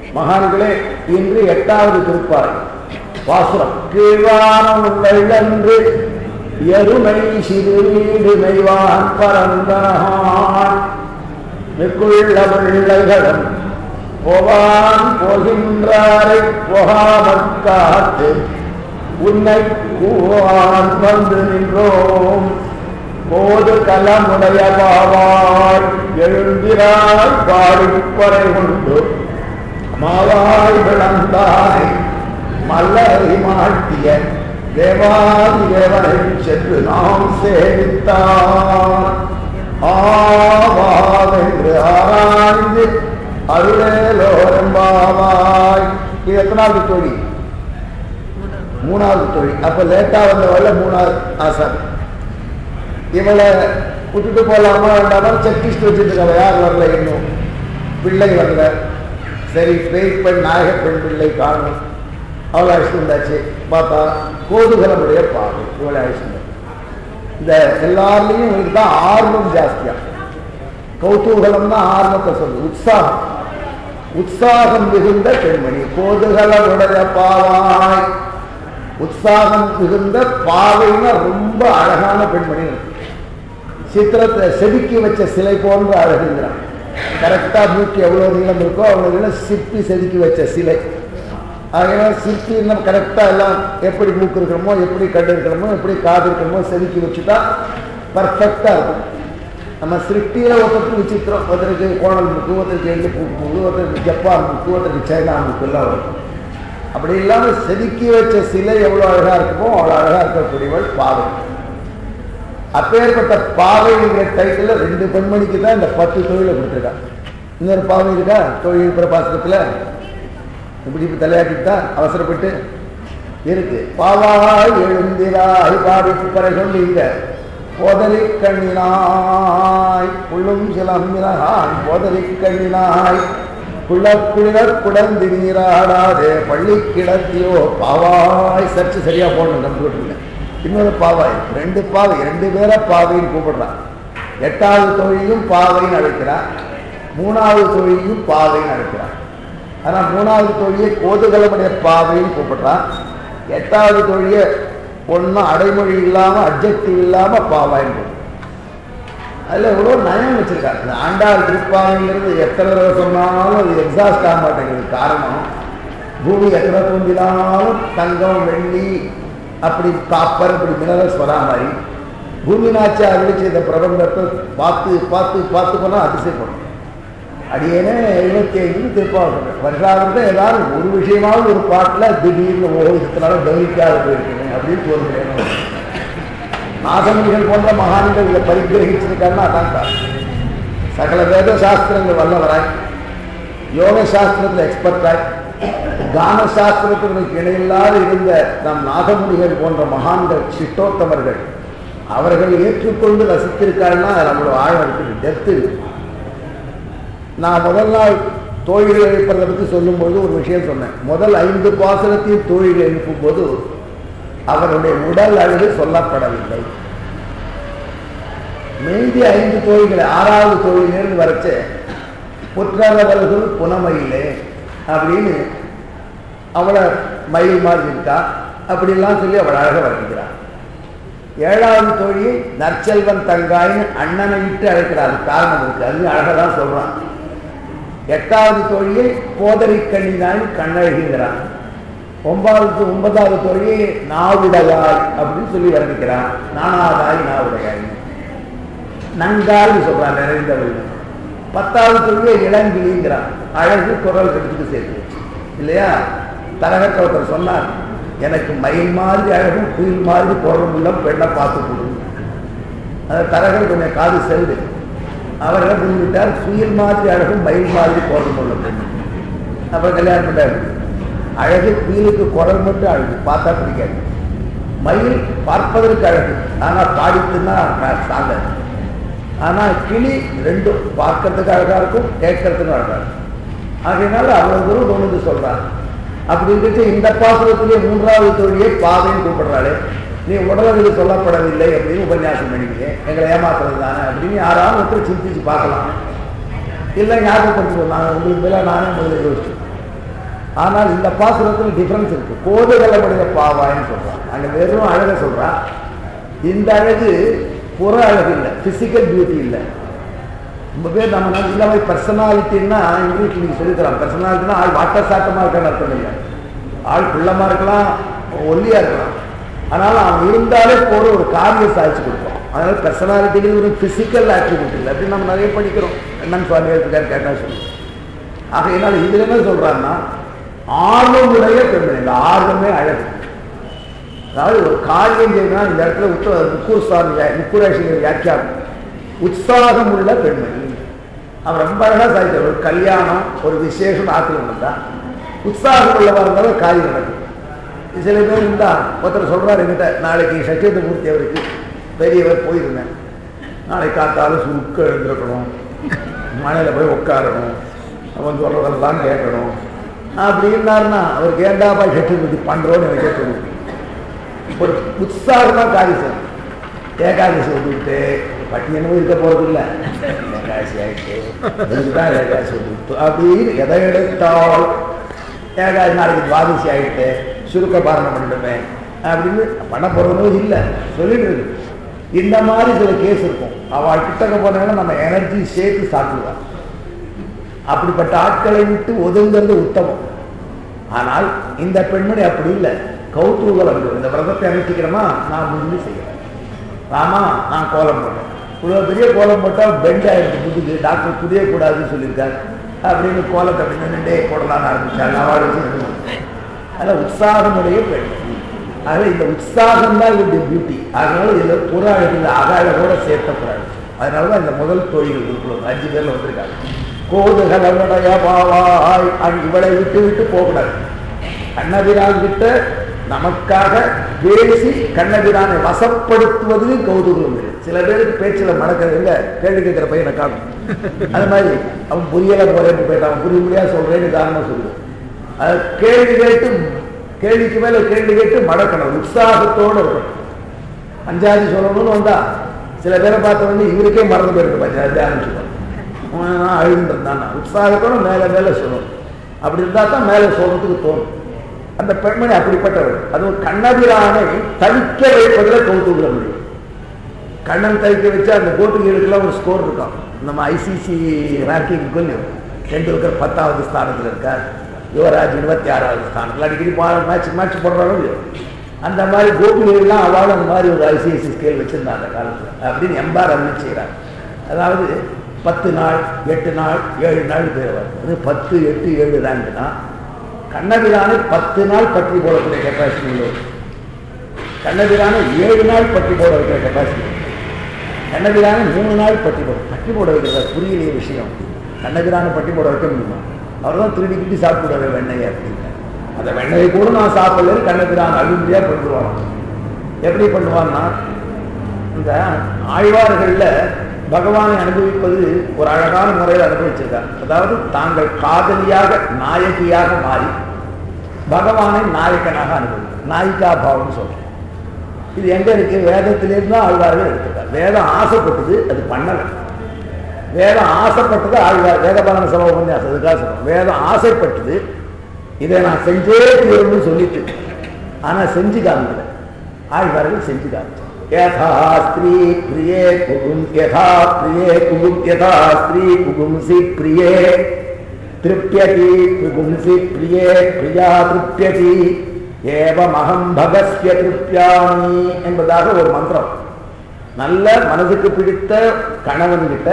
மகான்களே இன்று எட்டாவது திருப்பாறை வாசுரம் கீழ்வானம் வெள்ளன்று எருமை சிறு வீடு மெய்வான் பரந்தனகான் மிக்குள்ள பிள்ளைகளும் போவான் போகின்றாரை போகாமற் காத்து உன்னை கூவான் வந்து நின்றோம் போது கலமுடைய பாவாய் எழுந்திராய் பாடிப்பறை கொண்டு மாவாய் விளந்தாய் மல்லரை மாட்டிய தேவாதி தேவனை சென்று நாம் சேவித்தார் ஆவாவென்று ஆராய்ந்து அருளேலோரம்பாவாய் இது எத்தனாவது தொழில் மூணாவது தொழில் அப்ப லேட்டா வந்தவள மூணாவது ஆசாமி இவளை விட்டுட்டு போலாமா வேண்டாமா செக்லிஸ்ட் வச்சுட்டு இருக்காங்க யார் வரல இன்னும் பிள்ளை வரல சரி பேய் பெண் நாயக பெண் பிள்ளை காணும் அவளை அழைச்சிட்டு வந்தாச்சு பார்த்தா கோதுகலமுடைய பாவை இவளை அழைச்சிட்டு வந்தா. இந்த எல்லாருலேயும் இவங்களுக்கு தான் ஆர்வம் ஜாஸ்தியா கௌதூகலம் தான் ஆர்வத்தை சொல்லுது உற்சாகம் உற்சாகம் மிகுந்த பெண்மணி கோதுகலமுடைய பாவாய் உற்சாகம் மிகுந்த பாவைன்னா ரொம்ப அழகான பெண்மணி சித்திரத்தை செதுக்கி வச்ச சிலை போன்ற அழகுங்கிறான் கரெக்டா மூக்கு எவ்வளவு நீளம் இருக்கோ அவ்வளவு நீளம் சிற்பி செதுக்கி வச்ச சிலை ஆகையால சிற்பி நம்ம கரெக்டா எல்லாம் எப்படி மூக்கு இருக்கணுமோ எப்படி கண்டு இருக்கணுமோ எப்படி காது இருக்கணுமோ செதுக்கி வச்சுட்டா பர்ஃபெக்டா இருக்கும் நம்ம சிருஷ்டியில ஒருத்தருக்கு விசித்திரம் ஒருத்தருக்கு கோணல் முக்கு ஒருத்தருக்கு எள்ளு மூக்கு ஒருத்தருக்கு ஜப்பான் முக்கு ஒருத்தருக்கு சைனா முக்கு எல்லாம் வரும் அப்படி இல்லாம செதுக்கி வச்ச சிலை எவ்வளவு அழகா இருக்குமோ அவ்வளவு அழகா இருக்கக்கூடியவள் பாவை அப்பேற்பட்ட பாவைங்கிற டைட்டில் ரெண்டு பெண்மணிக்கு தான் இந்த பத்து தொழிலை கொடுத்துருக்கான் இன்னொரு பாவை இருக்கா தொழில் பிரபாசனத்தில் இப்படி இப்படி தலையாட்டிட்டா அவசரப்பட்டு இருக்கு பாவாய் எழுந்திராய் பாடி பறை கொண்டீங்க போதலி கண்ணினாய் புள்ளும் சிலம்பினாய் போதலி கண்ணினாய் குள்ள குளிர குடந்தி நீராடாதே பள்ளி கிடத்தியோ பாவாய் சர்ச்சு சரியா போடணும் கம்ப்யூட்டர்ல இன்னொரு பாவாய் ரெண்டு பாவை ரெண்டு பேரை பாவைன்னு கூப்பிடுறான் எட்டாவது தொழிலும் பாவைன்னு அழைக்கிறான் மூணாவது தொழிலையும் பாவைன்னு அழைக்கிறான் ஆனா மூணாவது தொழிலை கோதுகலமுடைய பாவைன்னு கூப்பிடுறான் எட்டாவது தொழிலை ஒன்றும் அடைமொழி இல்லாம அப்ஜெக்டிவ் இல்லாம பாவாயின்னு கூப்பிடுறான் அதுல எவ்வளோ நயம் வச்சிருக்காரு இந்த ஆண்டாள் திருப்பாவைங்கிறது எத்தனை தடவை சொன்னாலும் அது எக்ஸாஸ்ட் ஆக மாட்டேங்குது காரணம் பூமி எத்தனை தூண்டினாலும் தங்கம் வெள்ளி அப்படி காப்பர் இப்படி மினரல்ஸ் வரா மாதிரி பூமி நாச்சியா அழிச்ச இந்த பிரபந்தத்தை பார்த்து பார்த்து பார்த்து போனால் அதிசயப்படும் அடியேனே எழுபத்தி ஐந்து திருப்பாவை சொல்றேன் வருஷாவது ஏதாவது ஒரு விஷயமாவது ஒரு பாட்டில் திடீர்னு ஓகத்தினால கவனிக்காத போயிருக்கேன் அப்படின்னு தோன்றுகிறேன் நாகமிகள் போன்ற மகான்கள் இதை பரிகிரகிச்சிருக்காங்கன்னா அதான் காரணம் சகல வேத சாஸ்திரங்கள் வல்லவராய் யோக சாஸ்திரத்தில் எக்ஸ்பர்ட்டாய் கான சாஸ்திரத்திற்கு இணையில்லாத இருந்த நம் நாகமுனிகள் போன்ற மகான்கள் சிட்டோத்தமர்கள் அவர்கள் ஏற்றுக்கொண்டு ரசித்திருக்காருன்னா அது நம்மளோட ஆழம் இருக்குது டெப்த் இருக்கு நான் முதல் நாள் தோழிகள் எழுப்பதை பற்றி சொல்லும்போது ஒரு விஷயம் சொன்னேன் முதல் ஐந்து பாசனத்தையும் தோழிகள் எழுப்பும்போது அவருடைய உடல் அழகு சொல்லப்படவில்லை மீதி ஐந்து தோழிகளை ஆறாவது தோழிலிருந்து வரைச்சு புற்றவர்கள் புனமையிலே அப்படின்னு அவளை மயில் மாதிரி இருக்கா அப்படிலாம் சொல்லி அவள் அழக வர்ணிக்கிறாள் ஏழாவது தோழியை நற்செல்வன் தங்காயின்னு அண்ணனை விட்டு அழைக்கிறார் அது காரணம் இருக்கு அது அழகதான் சொல்றான் எட்டாவது தோழியை போதரி கண்ணினாயின் கண்ணழகுங்கிறான் ஒன்பதாவது ஒன்பதாவது தோழியை நாவுடையாய் அப்படின்னு சொல்லி வர்ணிக்கிறான் நானாதாய் நாவுடையாய் நங்காய்னு சொல்றான் நிறைந்தவள் பத்தாவது தோழியை இளங்கிளிங்கிறான் அழகு குரல் எடுத்துட்டு சேர்த்து இல்லையா தரகத்தை ஒருத்தர் சொன்னார் எனக்கு மயில் மாதிரி அழகும் குயில் மாதிரி குரலும் உள்ள பெண்ணை பார்த்து கொடுங்க அந்த தரகர் கொஞ்சம் காது செல்து அவர் என்ன புரிஞ்சுட்டார் குயில் மாதிரி அழகும் மயில் மாதிரி குரலும் உள்ள பெண் அப்புறம் கல்யாணம் பண்ணாரு அழகு குயிலுக்கு குரல் மட்டும் அழகு பார்த்தா பிடிக்காது மயில் பார்ப்பதற்கு அழகு ஆனா பாடித்துன்னா சாங்க ஆனா கிளி ரெண்டும் பார்க்கறதுக்கு அழகா இருக்கும் கேட்கறதுக்கும் அழகா இருக்கும் ஆகையினால அவ்வளவு தூரம் தோணுது சொல்றாங்க அப்படி இருந்துட்டு இந்த பாசுரத்திலே மூன்றாவது தொழிலை பாதைன்னு கூப்பிடுறாளே நீ உடலறிவு சொல்லப்படவில்லை அப்படின்னு உபன்யாசம் பண்ணிக்கிறீங்க எங்களை ஏமாத்துறது தானே அப்படின்னு யாராவது ஒருத்தர் சிந்திச்சு பார்க்கலாம் இல்லை ஞாபகப்படுத்தி நாங்கள் உங்களுக்கு மேலே நானே முதல்ல யோசிச்சோம் ஆனால் இந்த பாசுரத்தில் டிஃபரன்ஸ் இருக்கு கோதுகலமுடைய பாவாயின்னு சொல்றான் அங்க வெறும் அழக சொல்றான் இந்த அழகு புற அழகு இல்லை பிசிக்கல் பியூட்டி இல்லை ரொம்ப பேர் நம்ம நாட்டு இல்லாம பர்சனாலிட்டின்னா இங்கிலீஷ் நீங்க சொல்லித்தரான் பர்சனாலிட்டினா ஆள் வாட்ட சாட்டமா இருக்கான்னு அர்த்தம் இல்லை ஆள் குள்ளமா இருக்கலாம் ஒல்லியா இருக்கலாம் அதனால அவன் இருந்தாலே போற ஒரு காரியம் சாதிச்சு கொடுப்பான் அதனால பர்சனாலிட்டிக்கு ஒரு பிசிக்கல் ஆட்ரிபியூட் இல்லை அப்படின்னு நம்ம நிறைய படிக்கிறோம் என்னன்னு சுவாமி இருக்காரு கேட்டா சொல்லி ஆகையினால இதுல என்ன சொல்றான்னா ஆர்வமுடைய பெண்மணி இந்த ஆர்வமே அழகு அதாவது ஒரு காரியம் செய்யணும் இந்த இடத்துல உத்த முக்கூர் சுவாமி முக்கூரேஷன் வியாக்கியானம் உற்சாகம் உள்ள பெண்மணி அவன் ரொம்ப அழகா சாதிச்சார் ஒரு கல்யாணம் ஒரு விசேஷம் ஆக்கில் வந்தா உற்சாகம் உள்ளவா இருந்தாலும் காரியம் நடக்கும் சில பேர் இருந்தா ஒருத்தர் சொல்றாரு என்கிட்ட நாளைக்கு சச்சியந்த மூர்த்தி அவருக்கு பெரியவர் போயிருந்தேன் நாளைக்கு காத்தாலும் சுருக்க எழுந்திருக்கணும் மழையில போய் உட்காரணும் அவன் சொல்றதெல்லாம் கேட்கணும் அப்படின்னாருன்னா அவருக்கு ஏண்டாப்பா சச்சியமூர்த்தி பண்றோன்னு எனக்கே தெரியும் ஒரு உற்சாகமா காரியம் செய்யணும் ஏகாதசி விட்டுவிட்டு பட்டியலும் இருக்க போறது இல்லை ஏகாதசி ஆயிட்டு இதுதான் ஏகாதசி விட்டு அப்படின்னு எதை எடுத்தால் ஏகாதசி நாளைக்கு துவாதசி ஆயிட்டு சுருக்க பாரணம் பண்ணிடுமே அப்படின்னு பண்ண போறதும் இல்லை சொல்லிட்டு இருக்கு இந்த மாதிரி சில கேஸ் இருக்கும் அவள் கிட்டக்க போனாங்கன்னா நம்ம எனர்ஜி சேர்த்து சாப்பிடுவான் அப்படிப்பட்ட ஆட்களை விட்டு ஒதுங்கிறது உத்தமம் ஆனால் இந்த பெண்மணி அப்படி இல்லை கௌதூகலம் இருக்கு. இந்த விரதத்தை அமைச்சிக்கிறோமா நான் முடிஞ்சு செய்யறேன் ராமா நான் கோலம் போட்டேன் இவ்வளோ பெரிய கோலம் போட்டால் பெண்ட் ஆயிடுச்சு புதுக்கு டாக்டர் புதிய கூடாதுன்னு சொல்லியிருக்காரு அப்படின்னு கோலத்தை அப்படி நின்றுட்டே போடலாம்னு ஆரம்பிச்சாங்க அவார்டு அதில் உற்சாகமுடைய பெண் அதில் இந்த உற்சாகம் தான் இவருடைய பியூட்டி அதனால இதில் புற அழகில் அக அழகோட சேர்த்தக்கூடாது அதனால தான் இந்த முதல் தொழில் இருக்கிறோம் அஞ்சு பேர்ல வந்திருக்காங்க கோதுகலமுடைய பாவாய் அங்க இவளை விட்டு விட்டு போகக்கூடாது கண்ணபிரான் கிட்ட நமக்காக பேசி கண்ணபிரானை வசப்படுத்துவது கௌதுகம் இருக்கு. சில பேருக்கு பேச்சில் மடக்கிறது இல்லை கேள்வி கேட்கிற பையனை காணும் அது மாதிரி அவன் புரியல போறேன்னு போயிட்டான் அவன் புரிய முடியாது சொல்றேன்னு காரணம் சொல்லுவோம் அது கேள்வி கேட்டு கேள்விக்கு மேல கேள்வி கேட்டு மடக்கணும் உற்சாகத்தோடு இருக்கணும் பஞ்சாதி சொல்லணும்னு வந்தா சில பேரை பார்த்த வந்து இவருக்கே மறந்து போயிருக்கு பஞ்சாதி ஆரம்பிச்சுக்கணும் அழுதுன்றான் உற்சாகத்தோட மேல மேல சொல்லணும் அப்படி இருந்தா தான் மேல சொல்றதுக்கு தோணும் அந்த பெண்மணி அப்படிப்பட்டவர் அதுவும் கண்ணபிரானை தவிக்க வைப்பதில் கௌதூக முடியும் கண்ணன் தவிக்க வச்சு அந்த போட்டிகளுக்கெல்லாம் ஒரு ஸ்கோர் இருக்கும் நம்ம ஐசிசி ரேங்கிங் டெண்டுல்கர் பத்தாவது ஸ்தானத்தில் இருக்கார் யுவராஜ் இருபத்தி ஆறாவது ஸ்தானத்தில் அடிக்கடி மேட்ச் மேட்ச் போடுறாலும் இல்லையோ அந்த மாதிரி கோபிகள்லாம் அவளும் அந்த மாதிரி ஒரு ஐசிஐசி ஸ்கேல் வச்சிருந்தாங்க அந்த காலத்தில் அப்படின்னு எம்பார் அருள் செய்கிறார் அதாவது பத்து நாள் எட்டு நாள் ஏழு நாள் பேர் அது பத்து எட்டு ஏழு ரேங்க்னா கண்ணபிரானை பத்து நாள் பற்றி போடக்கூடிய கெப்பாசிட்டி உள்ளது கண்ணபிரானை ஏழு நாள் பற்றி போட வைக்கிற கெப்பாசிட்டி கண்ணபிரானை மூணு நாள் பட்டி போட பட்டி போட வைக்கிறது புரியலைய விஷயம் கண்ணபிரானை பட்டி போட வைக்க முடியுமா அவர் தான் திருடி கிட்டி சாப்பிடுவார் வெண்ணையை அப்படின்னு அந்த வெண்ணையை கூட நான் சாப்பிடல கண்ணபிரான் அழுமையா பண்ணுவான் எப்படி பண்ணுவான்னா இந்த ஆழ்வார்களில் பகவானை அனுபவிப்பது ஒரு அழகான முறையில் அனுபவிச்சிருக்காங்க அதாவது தாங்கள் காதலியாக நாயகியாக மாறி பகவானை நாயகனாக அனுபவிக்கும் நாயிகா பாவம் சொல்றோம் இது எங்க இருக்கு வேதத்திலிருந்து தான் ஆழ்வார்கள் எடுத்திருக்காங்க வேதம் ஆசைப்பட்டது அது பண்ணல வேதம் ஆசைப்பட்டது ஆழ்வார் வேதபாலன சபை உபன்யாசம் அதுக்காக சொல்றோம் வேதம் ஆசைப்பட்டது இதை நான் செஞ்சே தீரணும்னு சொல்லிட்டு ஆனா செஞ்சு காமிக்கல ஆழ்வார்கள் செஞ்சு காமிச்சார் यथा स्त्री प्रिये कुगुम यथा प्रिये कुगुम यथा स्त्री कुगुंसि प्रिये तृप्यति कुगुंसि प्रिये प्रिया तृप्यति ஏவமகம் பகஸ்ய திருப்தியாமி என்பதாக ஒரு மந்திரம் நல்ல மனதுக்கு பிடித்த கணவன் கிட்ட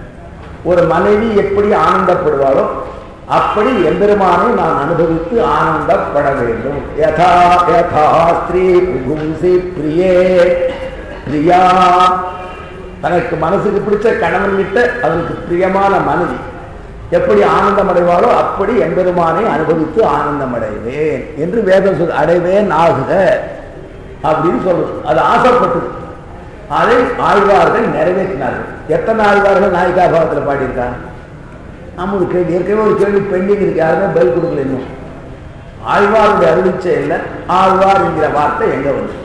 ஒரு மனைவி எப்படி ஆனந்தப்படுவாளோ அப்படி எம்பெருமானை நான் அனுபவித்து ஆனந்தப்பட வேண்டும் யதா யதா ஸ்திரீ புகும்சி பிரியே பிரியா தனக்கு மனசுக்கு பிடிச்ச கணவன் கிட்ட அவனுக்கு பிரியமான மனைவி எப்படி ஆனந்தம் அடைவாளோ அப்படி எம்பெருமானை அனுபவித்து ஆனந்தம் அடைவேன் என்று வேதம் சொல் அடைவேன் ஆகுத அப்படின்னு சொல்லுது அது ஆசைப்பட்டது அதை ஆழ்வார்கள் நிறைவேற்றினார்கள் எத்தனை ஆழ்வார்கள் நாயிகா பாவத்தில் பாடியிருக்காங்க நம்ம ஒரு கேள்வி ஏற்கனவே ஒரு கேள்வி பெண்டிங் இருக்கு யாருமே பதில் கொடுக்கல இன்னும் ஆழ்வாருடைய அறிவிச்சை இல்லை ஆழ்வார் என்கிற வார்த்தை எங்க வந்துருக்கு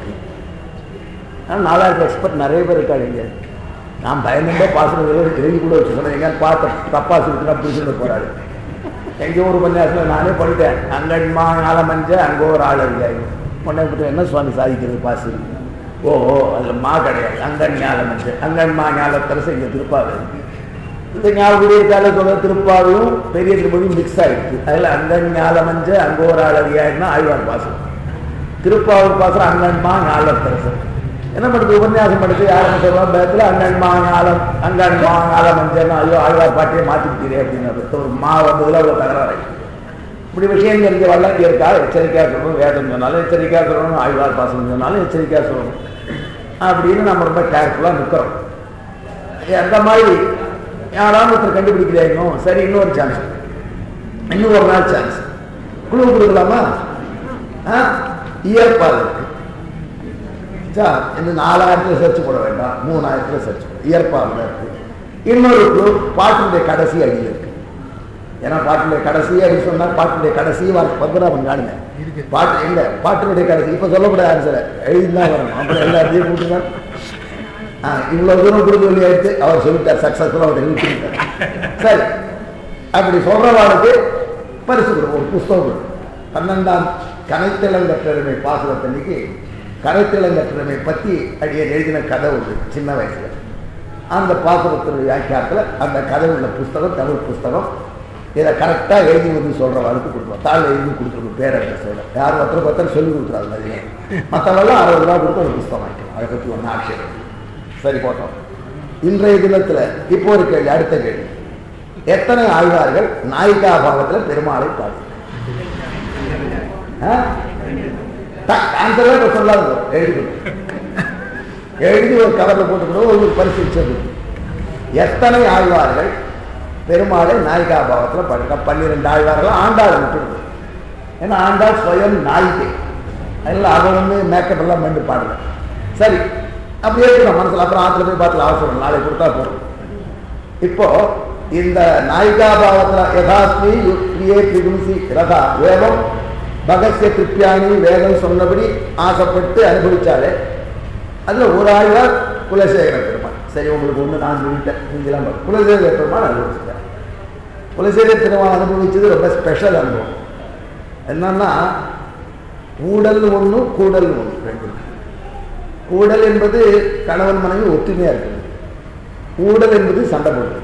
ஆனால் நாலாயிரத்து எக்ஸ்பர்ட் நிறைய பேர் இருக்காங்க இங்க நான் பயந்துட்டே பாசுறது எழுதி கூட வச்சுக்கணும் எங்க பார்த்த தப்பா சொல்லிட்டு பிடிச்சிட்டு போறாரு எங்கேயோ ஒரு உபன்யாசத்தில் நானே படித்தேன் அங்கன்மா ஆலமஞ்ச அங்கே ஒரு ஆள் இருக்காரு உடனே பற்றி என்ன சுவாமி சாதிக்கிறது பாசு ஓ ஓ அதில் மா கிடையாது அங்கன் ஞாலமஞ்ச அங்கன்மா ஞாலத்தரசு இங்கே திருப்பாவை இந்த ஞாபகம் சொல்ல திருப்பாவையும் பெரிய திருப்பதியும் மிக்ஸ் ஆயிடுச்சு அதில் அங்கன் ஞாலமஞ்ச அங்கே ஒரு ஆள் அறியாருன்னா ஆழ்வார் பாசம் திருப்பாவூர் பாசம் அங்கன்மா ஞாலத்தரசு என்ன பண்ணுறது உபன்யாசம் படித்து யாரும் சொல்லுவாங்க பேரத்தில் அங்கன்மா ஞாலம் அங்கன்மா ஞாலமஞ்சன் ஐயோ ஆழ்வார் பாட்டியை மாற்றிக்கிட்டீரே அப்படின்னு ஒரு மா வந்ததில் அவ்வளோ தகராறு இப்படி விஷயங்கள் இங்கே வரலாம் இங்கே இருக்கா எச்சரிக்கையாக சொல்லணும் வேதம் சொன்னாலும் எச்சரிக்கையாக சொல்லணும் ஆழ்வார் பாசனம் சொன்னாலும் எச்சரிக்கையாக சொல்லணும் அப்படின்னு நம்ம ரொம்ப கேர்ஃபுல்லாக நிற்கிறோம் அந்த மாதிரி யாராவது ஒருத்தர் கண்டுபிடிக்கலையா இன்னும் சரி இன்னொரு சான்ஸ் இன்னும் ஒரு நாள் சான்ஸ் குழு கொடுக்கலாமா இயற்பால் இருக்கு சார் இந்த நாலாயிரத்துல சர்ச் போட வேண்டாம் மூணாயிரத்துல சர்ச் போட இயற்பால் இருக்கு இன்னொரு குழு பாட்டினுடைய கடைசி அடியில் இருக்கு ஏன்னா பாட்டினுடைய கடைசி அடி சொன்னா பாட்டினுடைய கடைசி வார்த்தை பத்மநாபன் காணுங்க பாட்டு எங்க பாட்டினுடைய கடைசி இப்ப சொல்லக்கூடாது ஆன்சரை எழுதிதான் வரணும் அப்புறம் எல்லாத்தையும் கூட்டுதான் இவ்வளவு தூரம் கொடுக்க வேண்டியாயிடுச்சு அவர் சொல்லிட்டார் சக்சஸ்ஃபுல்லாக அவர் எழுதிட்டார் சரி அப்படி சொல்றவாளுக்கு பரிசு கொடுக்கும் ஒரு புஸ்தகம் கொடுக்கும் பன்னெண்டாம் கனைத்திலங்கற்றமை பாசுரத்தன்னைக்கு கரைத்திலங்கற்றமை பற்றி அடியை எழுதின கதை உண்டு சின்ன வயசுல அந்த பாசுரத்தினுடைய வியாக்கியாரத்தில் அந்த கதை உள்ள புஸ்தகம் தமிழ் புஸ்தகம் இதை கரெக்டாக எழுதி வந்து சொல்கிறவளுக்கு கொடுப்போம் தாள் எழுதி கொடுத்துருக்கோம் பேர் அட்ரஸோட யார் ஒருத்தர் ஒருத்தர் சொல்லி கொடுக்குறாரு நிறைய மற்றவெல்லாம் அறுபது ரூபா கொடுத்து ஒரு புஸ்தகம் வாங்கிக்கலாம் அதை பற்றி ஒன்றும் ஆட்சேபம் சரி போட்டோம் இன்றைய தினத்தில் இப்போ ஒரு கேள்வி அடுத்த கேள்வி எத்தனை ஆழ்வார்கள் நாயிகா பாவத்தில் பெருமாளை பாடு ஆன்சரே இப்போ சொல்லாது எழுதி எழுதி ஒரு கவரில் போட்டுக்கணும் ஒரு பரிசீலிச்சது எத்தனை ஆழ்வார்கள் பெருமாளை நாயிகா பாவத்தில் பாடுங்க பன்னிரெண்டு ஆழ்வார்கள் ஆண்டாள் மட்டும் ஏன்னா ஆண்டாள் ஸ்வயம் நாயிகை அதெல்லாம் அவன் வந்து மேக்கப் எல்லாம் பண்ணி பாடல சரி அப்படியே இருக்கணும் மனசில் அப்புறம் ஆற்றுல போய் பார்த்துல அவசரம் நாளை கொடுத்தா போதும் இப்போ இந்த நாயிகா பாவத்தில் யதாஸ்மி யுக்தியே பிரிகும்சி ரதா வேதம் பகசிய திருப்தியானி வேதம் சொன்னபடி ஆசைப்பட்டு அனுபவிச்சாலே அதுல ஒரு ஆழ்வார் குலசேகர பெருமாள் சரி உங்களுக்கு ஒன்று நான் சொல்லிட்டேன் நீங்களாம் குலசேகர பெருமாள் அனுபவிச்சிட்டேன் குலசேகர பெருமாள் அனுபவிச்சது ரொம்ப ஸ்பெஷல் அனுபவம் என்னன்னா ஊடல் ஒன்று கூடல் ஒன்று ரெண்டு கூடல் என்பது கணவன் மனைவி ஒற்றுமையா இருக்குது ஊடல் என்பது சண்டை போடுறது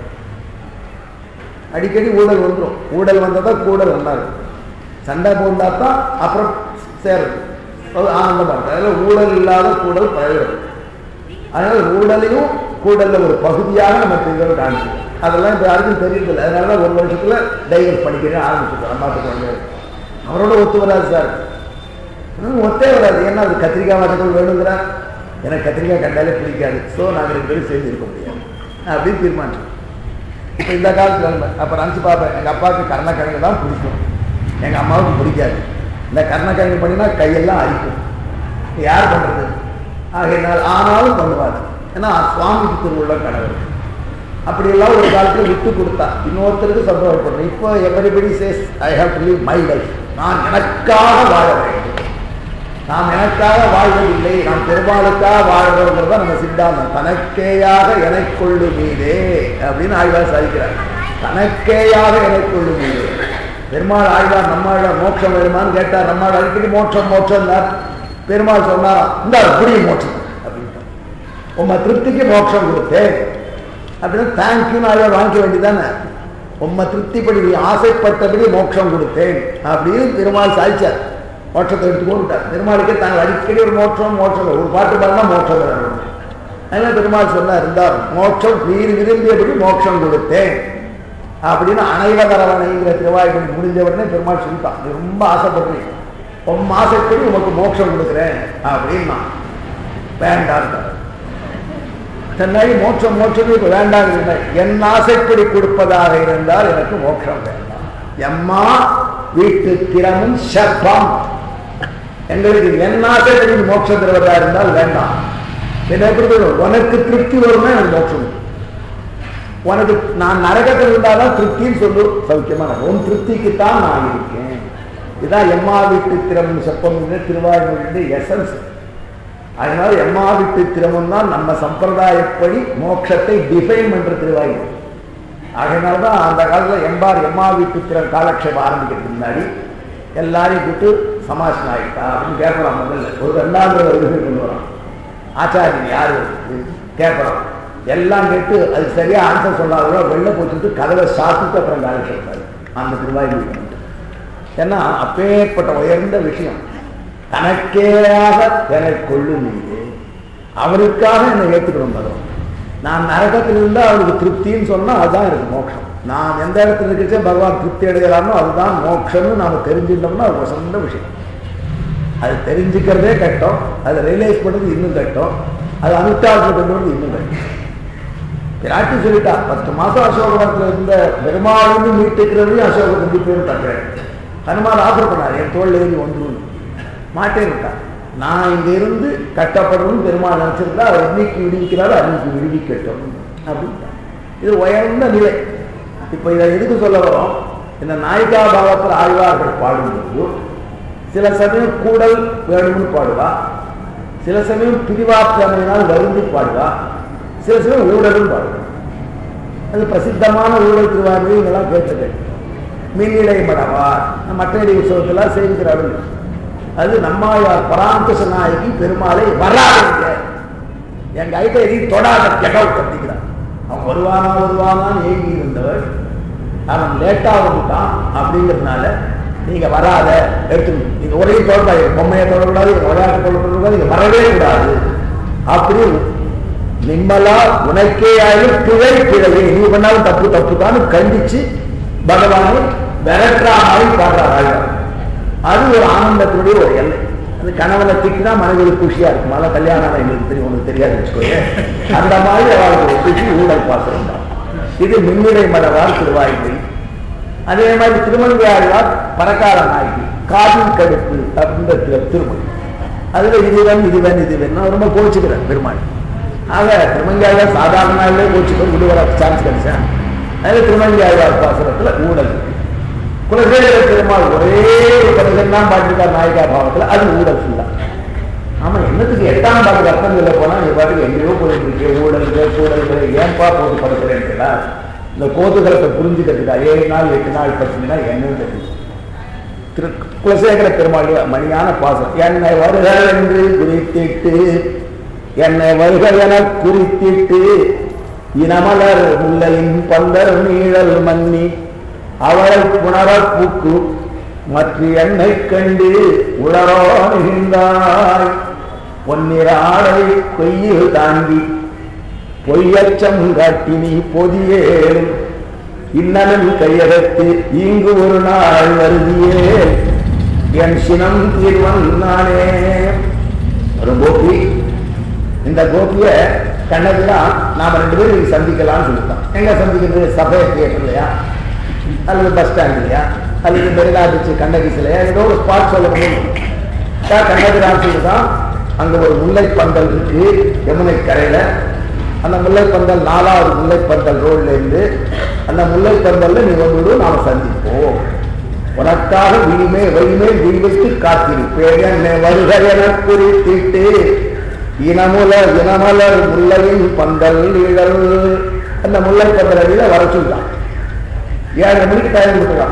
அடிக்கடி ஊழல் வந்துடும் ஊழல் வந்தால் தான் கூடல் நல்லா இருக்கும் சண்டை போந்தா தான் அப்புறம் சேருது அது ஆனந்தமாக இருக்கும் அதில் ஊழல் இல்லாத கூடல் பழகிறது அதனால ஊழலையும் கூடல்ல ஒரு பகுதியாக நம்ம பெண்கள் காமிச்சிடும் அதெல்லாம் இப்போ யாருக்கும் தெரியறதில்லை அதனால தான் ஒரு வருஷத்துல டைவர்ஸ் பண்ணிக்கிறேன் ஆரம்பிச்சுட்டோம் அம்மாத்துக்கு வந்து அவரோட ஒத்து வராது சார் ம், ஒத்தே வராது ஏன்னா அது கத்திரிக்காய் வாட்டங்கள் வேணுங்கிறார் எனக்கு கத்திரிக்காய் கண்டாலே பிடிக்காது ஸோ நாங்கள் ரெண்டு பேரும் சேர்ந்து இருக்க முடியாது அப்படின்னு தீர்மானிச்சோம் இப்போ இந்த காலத்துல நிலைமை அப்போ நினச்சி பார்ப்பேன் எங்கள் அப்பாவுக்கு கருணக்கிழங்கு தான் பிடிக்கும் எங்கள் அம்மாவுக்கு பிடிக்காது இந்த கருணக்கிழங்கு பண்ணினா கையெல்லாம் அரிக்கும் யார் பண்ணுறது ஆகையினால் ஆனாலும் பண்ணுவார் ஏன்னா சுவாமிக்கு திருவுள்ள கடவுள் அப்படியெல்லாம் ஒரு காலத்தில் விட்டு கொடுத்தா இன்னொருத்தருக்கு சந்தோஷப்படுறேன் இப்போ everybody says I have to live my life நான் எனக்காக வாழ வேண்டும் நாம் எனக்காக வாழ்வதில்லை நாம் பெருமாளுக்காக வாழ்கிறோங்கிறது தான் நம்ம சித்தாந்தம் தனக்கேயாக எனக்கொள்ளு மீதே அப்படின்னு ஆழ்வார் சாதிக்கிறார் தனக்கேயாக எனக்கொள்ளு மீதே பெருமாள் ஆழ்வார் நம்மாழ்வார் மோட்சம் வேணுமான்னு கேட்டார் நம்மாள் அடிக்கடி மோட்சம் மோட்சம் பெருமாள் சொன்னாராம் இந்த புரிய மோட்சம் அப்படின்ட்டு உம்ம திருப்திக்கு மோட்சம் கொடுத்தேன் அப்படின்னு தேங்க்யூன்னு ஆழ்வார் வாங்கிக்க வேண்டியதானே உம்ம திருப்திப்படி நீ ஆசைப்பட்டபடி மோட்சம் கொடுத்தேன் அப்படின்னு பெருமாள் சாதிச்சார் மோட்சத்தை எடுத்துக்கொண்டுட்டார் பெருமாளுக்கே தாங்கள் அடிக்கடி ஒரு மோட்சம் மோட்சம் ஒரு பாட்டு பாடினா மோட்சம் வேணும் அதனால பெருமாள் சொன்னார் இருந்தார் மோட்சம் நீர் விரும்பியபடி மோட்சம் கொடுத்தேன் அப்படின்னு அனைவதரவணைங்கிற திருவாய்மொழி முடிஞ்ச உடனே பெருமாள் சொல்லிட்டான் நீ ரொம்ப ஆசைப்படுறீங்க உம் ஆசைப்படி உமக்கு மோட்சம் கொடுக்குறேன் அப்படின்னா வேண்டாம் தன்னை மோட்சம் மோட்சம் இப்ப வேண்டாம் இல்லை என் ஆசைப்படி கொடுப்பதாக இருந்தால் எனக்கு மோட்சம் வேண்டாம் எம்மா வீட்டு திறமும் சர்ப்பம் எங்களுக்கு என் ஆசைப்படி மோட்சம் தருவதா இருந்தால் வேண்டாம் என்ன எப்படி சொல்றது? உனக்கு திருப்தி வரும்னா எனக்கு மோட்சம் உண்டு. உனக்கு நான் நரகத்தில் இருந்தாதான் திருப்தின்னு சொல்லு சௌக்கியமா இருக்கு. உன் திருப்திக்குத்தான் நான் இருக்கேன் இதான் எம்மா வீட்டு திறமும் செப்பம் திருவாய்மொழி எசன்ஸ் அதனால எம்மா வீட்டு திறமும் தான் நம்ம சம்பிரதாயப்படி மோட்சத்தை டிஃபைன் பண்ற திருவாய்மொழி அதனால தான் அந்த காலத்தில் எம்பார் எம்மா வீட்டு திறன் காலக்ஷேபம் ஆரம்பிக்கிறதுக்கு முன்னாடி எல்லாரையும் கூட்டு சமாசனம் ஆகிட்டா அப்படின்னு கேட்குறான் முதல்ல ஒரு ரெண்டாவது வருகை கொண்டு வரான் ஆச்சாரியன் யார் கேட்குறோம் எல்லாம் கேட்டு அது சரியா ஆன்சர் சொல்லாதவங்க வெளில போச்சுட்டு கதவை சாப்பிட்டு அப்புறம் காலக்ஷேபாரு அந்த திருவாயூர் ஏன்னா அப்பேற்பட்ட உயர்ந்த விஷயம் தனக்கேயாக என்னை கொள்ளும் நீங்க அவருக்காக என்னை ஏற்றுக்கணும் பகவான் நான் நரகத்தில் இருந்தால் அவருக்கு திருப்தின்னு சொன்னால் அதுதான் எனக்கு மோட்சம் நான் எந்த இடத்துல இருக்கச்சே பகவான் திருப்தி அடைகிறானோ அதுதான் மோட்சம்னு நாம் தெரிஞ்சுட்டோம்னா அது ஒரு சொந்த விஷயம் அது தெரிஞ்சுக்கிறதே கட்டம் அதை ரியலைஸ் பண்ணுறது இன்னும் கட்டம் அது அனுஷ்டானத்தில் கொண்டு வந்து இன்னும் கட்டம் பிராட்டி சொல்லிட்டா பத்து மாதம் அசோகவனத்தில் இருந்த பெருமாளுன்னு மீட்டுக்கிறதையும் அசோக கொண்டு பேர் தக்கிறேன் ஹனுமான் ஆஃபர் பண்ணார் என் தோல் ஏறி வந்துடும் மாட்டேன் விட்டான் நான் இங்க இருந்து கட்டப்படணும் பெருமாள் நினைச்சிருந்தா அவர் என்னைக்கு விடுவிக்கிறாரோ அன்னைக்கு விடுவிக்கட்டும் அப்படின்ட்டான் இது உயர்ந்த நிலை இப்போ இதை எதுக்கு சொல்ல வரோம் இந்த நாயிகா பாவத்தில் ஆழ்வார்கள் பாடும்போது சில சமயம் கூடல் வேணும்னு பாடுவா சில சமயம் பிரிவாற்றமையினால் வருந்தி பாடுவா சில சமயம் ஊழலும் பாடுவா அது பிரசித்தமான ஊழல் திருவாரூர் இதெல்லாம் கேட்டது மீனிடை மடவார் மற்றடி உற்சவத்தெல்லாம் சேவிக்கிறார்கள் அது நம்மாழ்வார் பராந்தச நாயகி பெருமாளை வராதுங்க எங்க ஐட்ட எதையும் தொடாத கெட்டவு கத்திக்கிறான் அவன் வருவானா வருவானான்னு ஏங்கி இருந்தவர் அவன் லேட்டா வந்துட்டான் அப்படிங்கிறதுனால நீங்க வராத எடுத்து நீங்க ஒரே தொடர்பாக பொம்மையை தொடரக்கூடாது விளையாட்டு தொடரக்கூடாது நீங்க வரவே கூடாது அப்படி நிம்மலா உனக்கே ஆயிலும் பிழை பிழையை நீ பண்ணாலும் தப்பு தப்பு தான் கண்டிச்சு பகவானை விரட்டுறா மாதிரி பாடுறாரு அது ஒரு ஆனந்தத்துடைய ஒரு எல்லை அது கணவனை திட்டினா மனைவிகளுக்கு குஷியா இருக்கும் அதெல்லாம் கல்யாணம் எங்களுக்கு தெரியும் உனக்கு தெரியாது வச்சுக்கோங்க அந்த மாதிரி அவளுக்கு ஒரு குஷி ஊழல் பாத்திரம் தான் இது மின்னிடை மடவார் திருவாய்மொழி அதே மாதிரி திருமங்கையாழ்வார் பரக்கால நாயகி காதில் கடுப்பு அப்படின்ற திரு- திருமொழி அதுல இதுவன் இதுவன் இதுவன் நான் ரொம்ப கோச்சுக்கிறேன் பெருமாள் ஆக திருமங்கையாழ்வார் சாதாரண நாளிலே கோச்சுக்க விடுவர சான்ஸ் கிடைச்சேன் அதுல திருமங்கையாழ்வார் பாசுரத்துல ஊழல் இருக்கு குலசேகர பெருமாள் ஒரே கதைகள் தான் பாட்டிருக்கார் நாயகா பாவத்துல அது ஊழல் ஃபுல்லா ஆமா என்னத்துக்கு எட்டாம் பாட்டுக்கு அர்த்தம் சொல்ல போனா நீ பாட்டுக்கு எங்கேயோ போயிட்டு இருக்கு ஊழல்கள் சூழல்கள் ஏன்பா போட்டு படுக்கிறேன் இந்த கோதுகலத்தை புரிஞ்சுக்கிறதுக்கா ஏழு நாள் எட்டு நாள் பத்துனா என்னன்னு தெரியும் திரு குலசேகர பெருமாள் மணியான பாசம் என்னை வருக என்று குறித்திட்டு என்னை வருக என குறித்திட்டு இனமலர் முல்லையின் பந்தர் நீழல் மன்னி அவளை புணர பூக்கு மற்ற என்னை கண்டு உளரோ நிகழ்ந்தாய் பொன்னிற ஆடை கொய்யில் தாங்கி பொய்யச்சம் காட்டி நீ பொதியேறும் இன்னலும் கையகத்து இங்கு ஒரு நாள் வருதியே என் சினம் தீர்வன் நானே ஒரு கோபி இந்த கோபிய கண்ணதுதான் நாம ரெண்டு பேரும் இன்னைக்கு சந்திக்கலாம்னு சொல்லிட்டோம் எங்க சந்திக்கிறது சபை தியேட்டர்லையா அல்லது பஸ் ஸ்டாண்ட்லையா அல்லது மெரினா பீச் கண்ணகி சிலையா ஏதோ ஒரு ஸ்பாட் சொல்ல முடியும் கண்ணகி ராசியில் தான் அங்க ஒரு முல்லை பந்தல் இருக்கு யமுனை கரையில அந்த முல்லை பந்தல் நாலாவது முல்லை பந்தல் ரோட்ல இருந்து அந்த முல்லை பந்தல்ல நீ வந்து நாம சந்திப்போம் உனக்காக விழிமே வழிமே விழிவிட்டு காத்திருப்பேன் என்னை வருக என குறித்திட்டு இனமுல இனமலர் முல்லையின் பந்தல் இழல் அந்த முல்லை பந்தல் அடியில வர சொல்றான் ஏழரை மணிக்கு டைம் கொடுத்துருக்கான்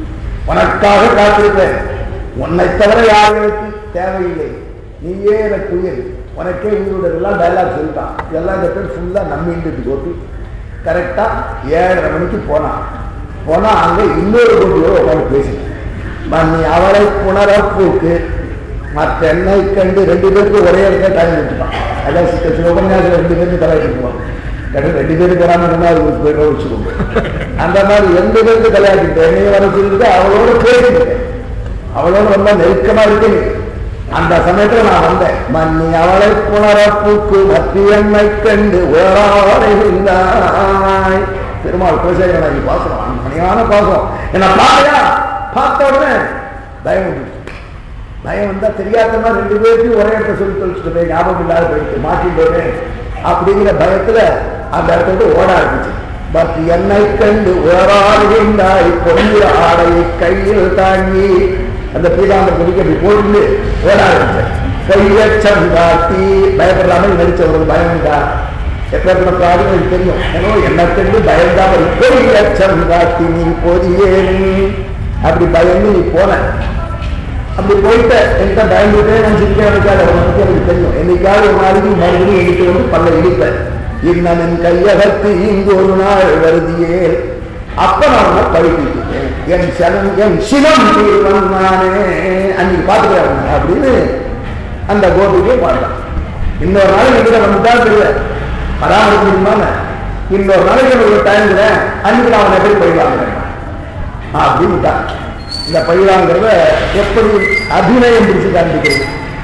உனக்காக காத்திருப்பேன் உன்னை தவிர யாருக்கு தேவையில்லை நீயே எனக்கு உயிர் உனக்கே உயிரோடதெல்லாம் டைலாக் சொல்லிட்டான் இதெல்லாம் இந்த பேர் ஃபுல்லாக நம்பிட்டு கோபி கரெக்டாக ஏழரை மணிக்கு போனான் போனா அங்க இன்னொரு கோபியோட உட்காந்து பேசினேன் மன்னி அவளை புனரப்பூக்கு மற்ற என்னை கண்டு ரெண்டு பேருக்கு ஒரே இடத்துல டைம் கொடுத்துட்டான் அதான் சில சில உபன்யாசம் ரெண்டு பேருக்கு தலையை கொடுத்துருவான் கடை ரெண்டு பேருக்கு வராம இருந்தா அது ஒரு பேரை வச்சுக்கோங்க அந்த மாதிரி ரெண்டு பேருக்கு தலையாட்டிட்டேன் என்னைய வர சொல்லிட்டு அவளோட பேசிட்டேன் அவளோட ரொம்ப நெருக்கமா இருக்கு அந்த சமயத்துல நான் வந்தேன் மன்னி அவளை புனரப்புக்கு மத்திய என்னை கண்டு ஓராய் பெருமாள் குலசேகரன் பாசனம் அருமையான பாசம் என்ன பாக்கையா பார்த்த உடனே பயம் வந்துருச்சு பயம் வந்தா தெரியாத மாதிரி ரெண்டு பேருக்கும் ஒரே இடத்த சொல்லி தொலைச்சிட்டு போய் ஞாபகம் இல்லாத போயிட்டு மாட்டிட்டு அப்படிங்கிற பயத்துல அந்த இடத்த விட்டு ஓட ஆரம்பிச்சு பட் என்னை கண்டு ஓராடுகின்றாய் பொங்கிற ஆடையை கையில் தாங்கி அந்த பீதாந்த குடிக்க அப்படி போட்டு ஓட ஆரம்பிச்சேன் கையச்சம் காட்டி பயப்படுற மாதிரி நடிச்ச ஒரு பயம் உண்டா எப்பேற்பட்ட பிரார்த்தனை எனக்கு தெரியும் ஏன்னோ என்ன தெரிந்து பயந்தாமல் போய் அச்சம் காட்டி நீ போதியேன் அப்படி பயந்து நீ போன அப்படி போயிட்ட என்கிட்ட பயந்துட்டே நினைச்சிருக்கேன் நினைக்காத உனக்கு எனக்கு தெரியும் என்னைக்காவது ஒரு நாளைக்கு மறுபடியும் எங்கிட்ட வந்து பல்ல இடிப்பேன் இன்னமின் கையகத்து இங்கு ஒரு நாள் வருதியே அப்ப நான் உன்னை பழிக்கிட்டேன் என் சனம் என் சினம் தீர்வன் நானே அன்னைக்கு பார்த்துக்கிறேன் அப்படின்னு அந்த கோபிக்கே பாடுறான் இன்னொரு நாளைக்கு எங்கிட்ட வந்துட்டான் தெரியல பராமரிக்க முடியுமா இன்னொரு நாளைக்கு எனக்கு டைம் அன்னைக்கு நான் அவனை எப்படி பழிவாங்க அப்படின்ட்டான் இந்த பயிலாங்கிறத எப்படி அபிநயம் பிடிச்சு காண்பிக்கிறது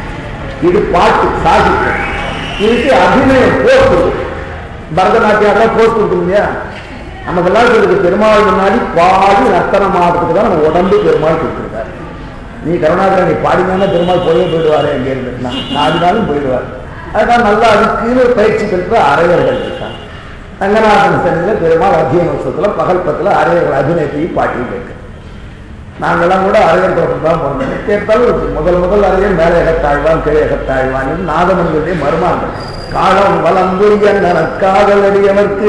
இது பாட்டு சாகித்யம் இதுக்கு அபிநயம் போஸ்ட் இருக்கு பரதநாட்டியம் போஸ்ட் இருக்கு இல்லையா நம்ம விளையாட்டுக்கு பெருமாள் முன்னாடி பாடி நர்த்தனம் ஆடுறதுக்கு தான் நம்ம உடம்பு பெருமாள் கொடுத்துருக்காரு நீ கருணாகரன் நீ பாடினாலும் பெருமாள் போயே போயிடுவாரு எங்கே இருந்து நாடினாலும் போயிடுவார் அதுதான் நல்லா அதுக்குன்னு பயிற்சி பெற்ற அரையர்கள் இருக்காங்க ரங்கநாதன் சன்னியில் பெருமாள் அத்தியன உற்சவத்தில் பகல் பத்தில் அரையர்கள் அபிநயத்தையும் பாட்டியும் இருக்கு நாங்கெல்லாம் கூட அரையர் தோட்டம் தான் போனோம் கேட்டாலும் முதல் முதல் அரையர் மேலே எகத்தாழ்வான் கீழே எகத்தாழ்வான் நாதமன்களுடைய மருமாங்கள் காலம் வளம்புரிய நனக்காதலடியவர்க்கு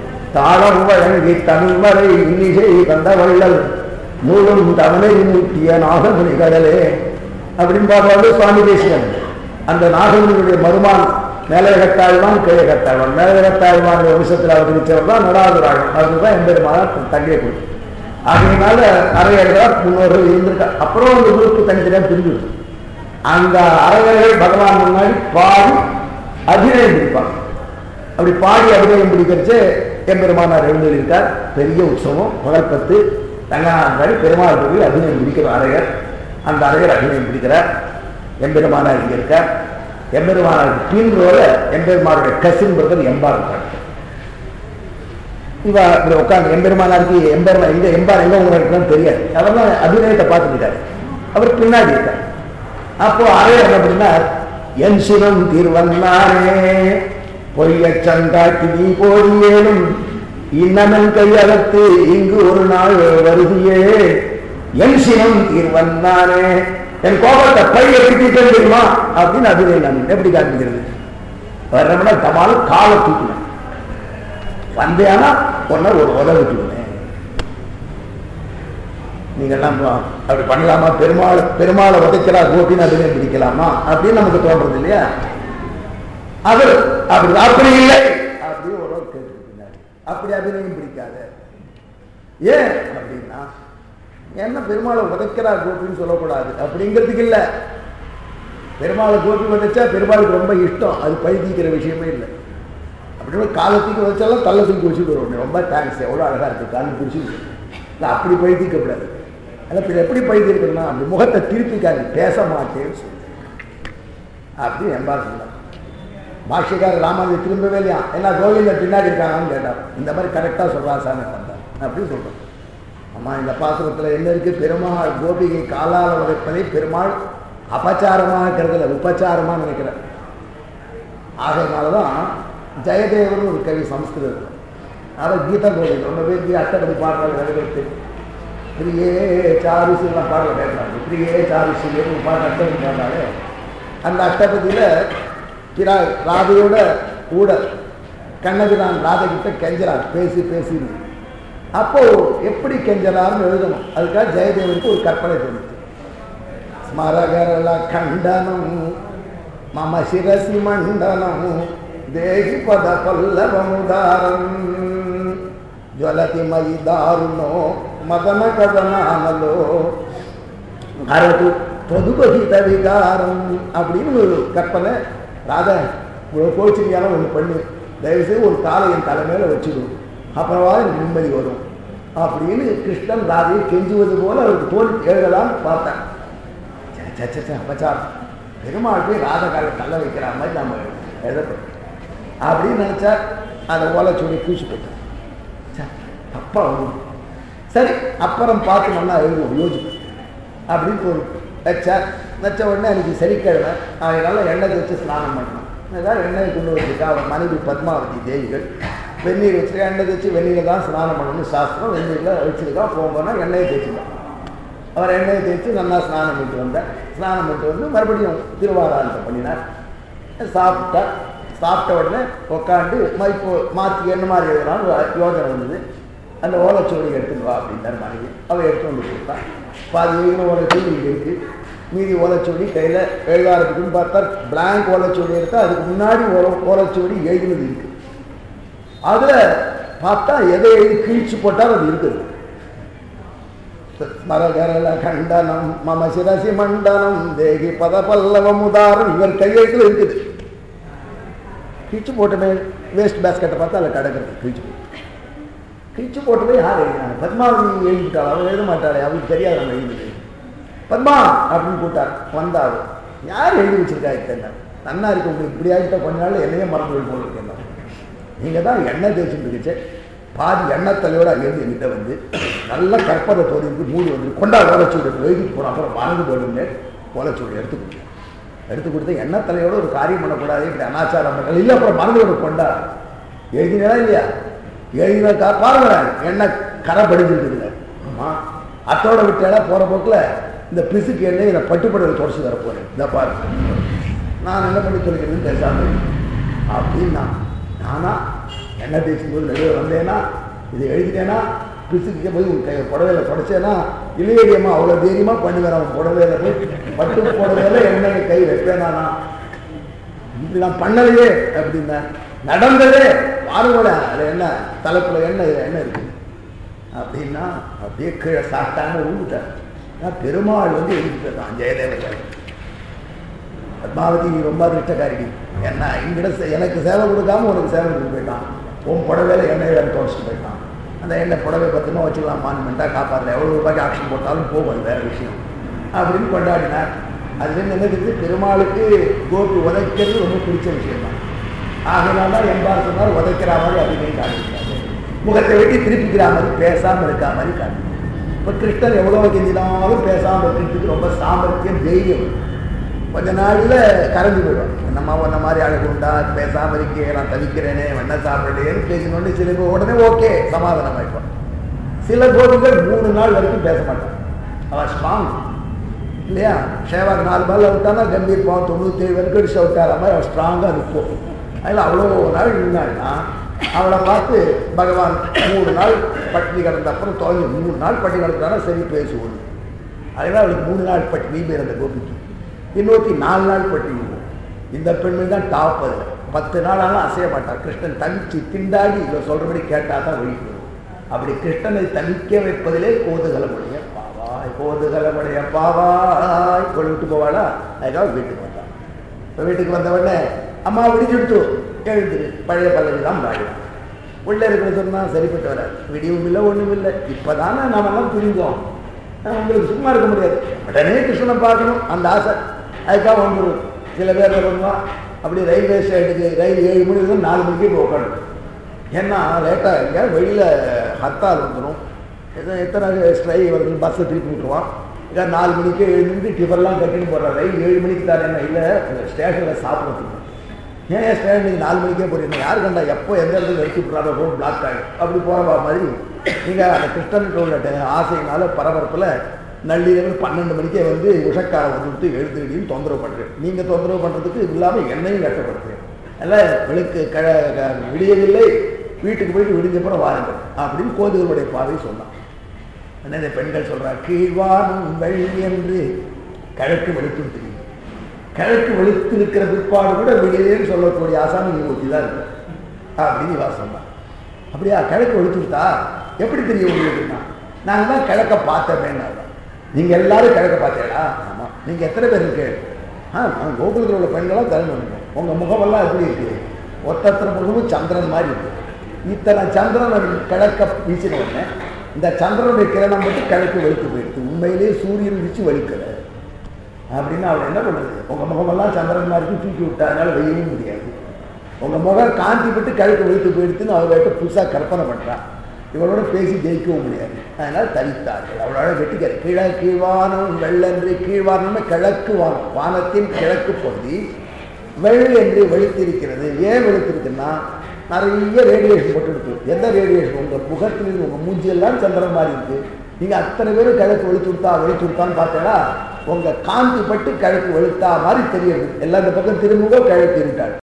தாளம் வழங்கி தமிழ்மறை இன்னிசை தந்த வள்ளல் நூலும் தமிழை மூட்டிய நாகமுனி கடலே அப்படின்னு பார்ப்பாரு சுவாமி தேசிகன் அந்த நாகமுனியுடைய மருமான் மேலையகத்தாழ்வான் கீழகத்தாழ்வான் மேலையகத்தாழ்வான் வம்சத்தில் அவதரிச்சவர் தான் நடாதுராள் அதுதான் எம்பெருமான தங்கிய குழு அதனால அரையர்கள் முன்னோர்கள் இருந்திருக்கா அப்புறம் அந்த குரூப் தனித்தனியாக பிரிஞ்சிடும் அந்த அரையர்கள் பகவான் முன்னாடி பாடி அபிநயம் பிடிப்பாங்க அப்படி பாடி அபிநயம் பிடிக்கிறச்சு எம்பெருமானார் எழுந்திருக்கார் பெரிய உற்சவம் புகழ்பத்து ரங்கநாதன் பெருமாள் கோவில் அபிநயம் பிடிக்கிற அரையர் அந்த அரையர் அபிநயம் பிடிக்கிறார் எம்பெருமானார் இங்கே இருக்கார் எம்பெருமானாருக்கு பின்ரோல எம்பெருமானுடைய கசின் பிரதர் எம்பார் இருக்கார் இவ இப்படி உட்காந்து எம்பெருமானாருக்கு எம்பெருமா எங்க எம்பார் எங்க உங்க இருக்குன்னு தெரியாது அவர்தான் அபிநயத்தை பார்த்துக்கிட்டாரு அவர் பின்னாடி இருக்கார் அப்போ அரையர் என்ன பண்ணினார் என் சினம் தீர்வன்னானே பொய்ய சந்தாட்டி நீ போடியேனும் இன்னமன் கையகத்து இங்கு ஒரு நாள் வருதியே என் சினம் தீர்வன்னானே என் கோபத்தை பை எப்படி தீர்க்க தெரியுமா அப்படின்னு அபிநயம் நான் எப்படி காண்பிக்கிறது வர்றோம்னா தமாலும் காலை தூக்கினேன் வந்தேன்னா உன்னை ஒரு உதவி விட்டுருவேன் நீங்கெல்லாம் அப்படி பண்ணலாமா பெருமாள் பெருமாளை உதைக்கிறா கோபின்னு அதுவே பிடிக்கலாமா அப்படின்னு நமக்கு தோன்றது இல்லையா அது அப்படி அப்படி இல்லை அப்படி ஒரு கேட்டு பின்னாடி அப்படி அபிநயம் பிடிக்காத ஏன் அப்படின்னா என்ன பெருமாளை உதைக்கிறா கோபின்னு சொல்லக்கூடாது அப்படிங்கிறதுக்கு இல்லை பெருமாளை கோபி உதைச்சா பெருமாளுக்கு ரொம்ப இஷ்டம் அது பழுதிக்கிற விஷயமே இல்லை அப்படின்னு காலத்துக்கு வச்சாலும் தள்ள தூக்கி வச்சுட்டு வருவோம் ரொம்ப தேங்க்ஸ் எவ்வளோ அழகாக இருக்குது காலம் பிடிச்சிருக்கு இல்லை அப்படி பழுதிக்கப்படாது அதில் இப்போ எப்படி பழுதிருக்குன்னா அப்படி முகத்தை திருப்பிக்காது பேச மாட்டேன்னு சொல்லி அப்படி எம்பார் சொன்னார் பாஷ்யக்காரர் ராமானுஜர் திரும்பவே இல்லையா என்ன கோவிந்தர் பின்னாடி இருக்காங்கன்னு கேட்டார் இந்த மாதிரி கரெக்டாக சொல்றா சாமி வந்தார் அப்படின்னு சொல்கிறோம் அம்மா இந்த பாசுரத்தில் என்ன இருக்குது பெருமாள் கோபிகை காலால் உழைப்பதை பெருமாள் அபச்சாரமாக கருதல உபச்சாரமாக நினைக்கிறார் ஆகையினால தான் ஜெயதேவர்னு ஒரு கவி சம்ஸ்கிருதத்தில் அவர் கீதா கோவில் ரொம்ப பேருக்கு அட்டப்படி பாடுறாங்க நிறைவேற்று பிரியே சாருசிலாம் பாடல கேட்குறாங்க பிரியே சாருசி ஒரு பாட்டு அட்டப்படி பாடுறாரு அந்த அட்டப்பதியில் பிரா ராதையோட கூட கண்ணபிரான் ராதை கிட்ட கெஞ்சறார் பேசி பேசி அப்போ எப்படி கெஞ்சறார்னு எழுதணும் அதுக்காக ஜெயதேவனுக்கு ஒரு கற்பனை தோணுச்சு ஸ்மரகரல கண்டனம் மம சிரசி மண்டலம் தேகி பத பல்லவமுதாரம் జ్వలతి మయి దారుణో మదన కథనామలో அரது தொதுபகித விகாரம் அப்படின்னு ஒரு கற்பனை ராதா இவ்வளோ கோச்சிரியாலும் ஒன்று பண்ணு தயவுசெய்து ஒரு காலை என் தலைமையில் வச்சுடும் அப்புறமா எனக்கு நிம்மதி வரும் அப்படின்னு கிருஷ்ணன் ராதையை கெஞ்சுவது போல அவருக்கு தோல் எழுதலாம்னு பார்த்தேன் சச்ச அபச்சாரம் பெருமாள் போய் ராதா காலை தள்ள வைக்கிற மாதிரி நம்ம எழுதப்படும் அப்படின்னு நினச்சா அதை ஓலைச்சுவடி பூச்சி போட்டேன் அப்பா சரி அப்புறம் பார்த்து நல்லா எழுதுவோம் யோசிப்போம் அப்படின்னு ஒரு வச்சார் வச்ச உடனே அன்றைக்கி சனிக்கிழமை அதனால எண்ணெய் வச்சு ஸ்நானம் பண்ணணும் அதான் எண்ணெய் கொண்டு வச்சுருக்கா அவர் மனைவி பத்மாவதி தேவிகள் வெந்நீர் வச்சு எண்ணெய் தேய்ச்சி வெந்நீரில் தான் ஸ்நானம் பண்ணணும்னு சாஸ்திரம் வெந்நீரில் வச்சுருக்கா போகும்போனா எண்ணெயை தேய்ச்சிக்கலாம் அவர் எண்ணெயை தேய்ச்சி நல்லா ஸ்நானம் பண்ணிட்டு வந்தார் ஸ்நானம் பண்ணிட்டு வந்து மறுபடியும் திருவாராயணத்தை பண்ணினார் சாப்பிட்டா சாப்பிட்ட உடனே உட்காந்து இப்போ மாற்றி என்ன மாதிரி எழுதலாம்னு ஒரு யோசனை வந்தது அந்த ஓலைச்சுவடி எடுத்துட்டு வா அப்படின்னாரு மனைவி அவள் எடுத்து வந்து கொடுத்தான் பாதி எழுதின ஓலைச்சுவடி இங்கே இருக்கு மீதி ஓலைச்சுவடி கையில் எழுதாரத்துக்குன்னு பார்த்தா பிளாங்க் ஓலைச்சுவடி எடுத்தா அதுக்கு முன்னாடி ஓலை ஓலைச்சுவடி எழுதினது இருக்கு அதில் பார்த்தா எதை எழுதி கிழிச்சு போட்டால் அது இருக்குது ஸ்மரகரல கண்டனம் மம சிரசி மண்டனம் தேகி பத பல்லவம் உதாரம் இவர் கையெழுத்துல இருக்குது கிழிச்சு போட்டுமே வேஸ்ட் பேஸ்கெட்டை பார்த்தா அதில் கிடக்கிறது கிழிச்சு போட்டு கிழிச்சு போட்டு போய் யார் எழுதினாங்க பத்மாவதி எழுதிட்டாள் அவள் எழுத மாட்டாளே அவளுக்கு தெரியாது நம்ம எழுதிது பத்மா அப்படின்னு கூட்டார் வந்தாள் யார் எழுதி வச்சிருக்கா இத்தனை நன்னா இருக்கு உங்களுக்கு இப்படி ஆகிட்ட கொஞ்ச நாள் என்னையே மறந்து போய் போல இருக்கேன் நீங்கள் தான் எண்ணெய் தேய்ச்சிட்டு இருக்குச்சு பாதி எண்ணெய் தலையோட அங்கேருந்து என்கிட்ட வந்து நல்ல கற்பதை தோறிக்கு மூடி வந்து கொண்டா ஓலைச்சூடு எழுதிட்டு போனோம் அப்புறம் மறந்து போயிடுங்க ஓலைச்சூடு எடுத்து கொடுத்தேன் எடுத்து கொடுத்து எண்ணெய் தலையோட ஒரு காரியம் பண்ணக்கூடாது இப்படி அனாச்சாரம் பண்ணல இல்லை அப்புறம் மறந்து விட கொண்டா எழுதினா இல்லையா எழுதினா கா பாருங்களேன் எண்ணெய் கரை படிஞ்சிருக்குதுங்க ஆமாம் அத்தோட விட்டால போகிற போக்கில் இந்த பிசுக்கு எண்ணெய் இதை பட்டுப்படையில் தொடச்சி தர போகிறேன் இந்த பாரு நான் என்ன பண்ணி சொல்லிக்கிறதுன்னு பேசாமல் அப்படின்னா நானா எண்ணெய் தேய்ச்சும் போது நடுவில் வந்தேன்னா இதை எழுதிட்டேன்னா பிசுக்கு போய் உன் கை புடவையில் தொடச்சேன்னா இளையடியம்மா அவ்வளோ தைரியமாக பண்ணுவேன் அவன் புடவையில் போய் பட்டு புடவையில் எண்ணெய் கை வைப்பேனா நான் இப்படி நான் பண்ணலையே அப்படின்னா நடந்ததே பாருங்களேன் அதில் என்ன தலைப்புல என்ன என்ன இருக்கு அப்படின்னா அப்படியே கீழே சாப்பிட்டாங்க ஊந்துட்டார் நான் பெருமாள் வந்து எழுதிட்டு தான் ஜெயதேவன் பத்மாவதி நீ ரொம்ப அதிர்ஷ்டக்காரிடி என்ன இங்கிட்ட செ- எனக்கு சேவை கொடுக்காம உனக்கு சேவை கொடுத்து போயிட்டான் உன் புடவையில எண்ணெய் தொடச்சிட்டு போயிட்டான் அந்த எண்ணெய் புடவை பத்திரமா வச்சுக்கலாமான்னு மெண்டா காப்பாடல எவ்வளோ ரூபாய்க்கு ஆக்ஷன் போட்டாலும் போகும் அது வேற விஷயம் அப்படின்னு கொண்டாடினார் அதுலேருந்து என்ன தெரியுது பெருமாளுக்கு கோபி உதைக்கிறது ரொம்ப பிடிச்ச விஷயம் தான் ஆகையினால தான் எம்பார் சொன்னார் உதைக்கிற மாதிரி அதிகம் காட்டியிருக்காரு முகத்தை வெட்டி திருப்பிக்கிற மாதிரி பேசாமல் இருக்கா மாதிரி காட்டி இப்போ கிருஷ்ணன் எவ்வளோ கெஞ்சினாலும் பேசாமல் இருக்கிறதுக்கு ரொம்ப சாமர்த்தியம் தைரியம் கொஞ்ச நாளில் கரைஞ்சு போயிடும் நம்ம உன்ன மாதிரி அழகு உண்டா பேசாமல் இருக்கே நான் தவிக்கிறேனே வெண்ண சாப்பிடலையேன்னு பேசினோடனே சில பேர் உடனே ஓகே சமாதானம் ஆயிப்போம் சில கோபிகள் மூணு நாள் வரைக்கும் பேச மாட்டான் அவன் ஸ்ட்ராங் இல்லையா ஷேவாக் நாலு பால் அவுட்டானா கம்பீர் பாவம் தொண்ணூத்தேழு வரைக்கும் அடிச்சு அவுட்டார மாதிரி அவன் ஸ்ட்ராங்காக நிற்போம் அதில் அவ்வளோ நாள் நின்னாள்னா அவளை பார்த்து பகவான் மூணு நாள் பட்டினி கிடந்த அப்புறம் தொலைஞ்சு மூணு நாள் பட்டினி கிடந்தானா சரி பேசுவோம் அதனால் அவளுக்கு மூணு நாள் பட்டினி பேர் அந்த கோபிக்கு இன்னொருத்தி நாலு நாள் பட்டினி இந்த பெண்மணி தான் டாப் அதில் பத்து நாள் ஆனாலும் அசைய மாட்டார் கிருஷ்ணன் தனிச்சு திண்டாடி இதை சொல்கிறபடி கேட்டால் தான் வழி வரும் அப்படி கிருஷ்ணனை தனிக்க வைப்பதிலே கோதுகலமுடைய பாவாய் கோதுகலமுடைய பாவாய் கொண்டு விட்டு போவாளா அதுக்காக வீட்டுக்கு வந்தான் இப்போ வீட்டுக்கு வந்த உடனே அம்மா விடிச்சுடுத்து எழுந்துரு பழைய பல்லவி தான் பாடினான் உள்ளே இருக்கிற சொன்னால் சரிப்பட்டு வராது விடியும் இல்லை ஒன்றும் இல்லை இப்போ தானே நாமெல்லாம் புரிஞ்சோம் ஆஹ் உங்களுக்கு சும்மா இருக்க முடியாது உடனே கிருஷ்ணனை பார்க்கணும் அந்த ஆசை அதுக்காக வந்துடும் சில பேர் வருவான் அப்படி ரயில்வே ஸ்டேஷனுக்கு ரயில் ஏழு மணி இருக்கும் நாலு மணிக்கு போய் உட்காந்து ஏன்னா லேட்டாக எங்கேயாவது வெளியில் ஹர்த்தால் வந்துடும் எத்தனை எத்தனை ஸ்ட்ரை வருது பஸ்ஸை திருப்பி விட்டுருவான் இல்லை நாலு மணிக்கு எழுந்து டிஃபன்லாம் கட்டின்னு போடுற ரயில் ஏழு மணிக்கு தானே என்ன இல்லை ஸ்டேஷனில் சாப்பிட்றதுக்கு ஏன் ஸ்டேஷனுக்கு நாலு மணிக்கே போறீங்க யார் கண்டா எப்போ எந்த இடத்துல நிறுத்தி விட்றாரோ ரோட் பிளாக் ஆகிடும் அப்படி போகிற மாதிரி நீங்கள் அந்த கிருஷ்ணன் உள்ள டெ- ஆசையினால பரபரப்பில் நள்ளிரவு பன்னெண்டு மணிக்கே வந்து உஷக்காரை வந்துட்டு எழுதுறீங்கன்னு தொந்தரவு பண்ணுறேன் நீங்கள் தொந்தரவு பண்ணுறதுக்கு இது இல்லாமல் என்னையும் கஷ்டப்படுத்துறேன் அதனால் வெளுக்கு க க- விடியவில்லை வீட்டுக்கு போயிட்டு விடிஞ்சப்புறம் வாருங்கள் அப்படின்னு கோதுகளுடைய பாதை சொன்னான் என்ன இந்த பெண்கள் சொல்றாங்க கீழ்வானும் வெள்ளி என்று கிழக்கு வெளுத்து தெரியும் கிழக்கு வெளுத்து இருக்கிற பிற்பாடு கூட வெளியேன்னு சொல்லக்கூடிய ஆசாமி ஊற்றி தான் இருக்கு அப்படின்னு இவா சொன்னான் அப்படியா கிழக்கு வெளுத்துட்டா எப்படி தெரியும் உங்களுக்குன்னா நாங்கள் தான் கிழக்க பார்த்தோமேன்னா நீங்கள் எல்லாரும் கிழக்க பார்த்தீங்களா ஆமாம் நீங்கள் எத்தனை பேர் இருக்கு ஆ நான் கோகுலத்தில் உள்ள பெண்களாம் தலைமை உங்கள் முகமெல்லாம் எப்படி இருக்குது ஒத்தத்திர முகமும் சந்திரன் மாதிரி இருக்கு இத்தனை சந்திரன் கிழக்க வீசின உடனே இந்த சந்திரனுடைய கிரணம் மட்டும் கிழக்கு வெளுத்து போயிடுது உண்மையிலேயே சூரியன் வீச்சு வலிக்கல அப்படின்னு அவள் என்ன பண்ணுது உங்கள் முகமெல்லாம் சந்திரன் மாதிரி தூக்கி விட்டா அதனால வெயிலும் முடியாது உங்கள் முகம் காந்தி விட்டு கிழக்கு வெளுத்து போயிடுதுன்னு அவர்கிட்ட புதுசாக கற்பனை பண்ணுறான் இவளோட பேசி ஜெயிக்கவும் முடியாது அதனால் தரித்தார்கள் அவளோட வெட்டிக்கிற கிழ கீழ்வானம் வெள்ளென்று கீழ்வானம்னு கிழக்கு வானம் வானத்தின் கிழக்கு பகுதி வெள்ளை என்று வெளுத்திருக்கிறது ஏன் வெளுத்திருக்குன்னா நிறைய ரேடியேஷன் போட்டுருக்கு எந்த ரேடியேஷன் உங்கள் முகத்திலிருந்து உங்கள் மூஞ்சியெல்லாம் சந்திரன் மாதிரி இருக்கு நீங்கள் அத்தனை பேரும் கிழக்கு வெளுத்து விட்டா வெளுத்து விட்டான்னு பார்த்தீங்கன்னா உங்கள் காந்தி பட்டு கிழக்கு வெளுத்தா மாதிரி தெரியுது எல்லாம் இந்த பக்கம் திரும்புங்க கிழக்கு இருட்டாள்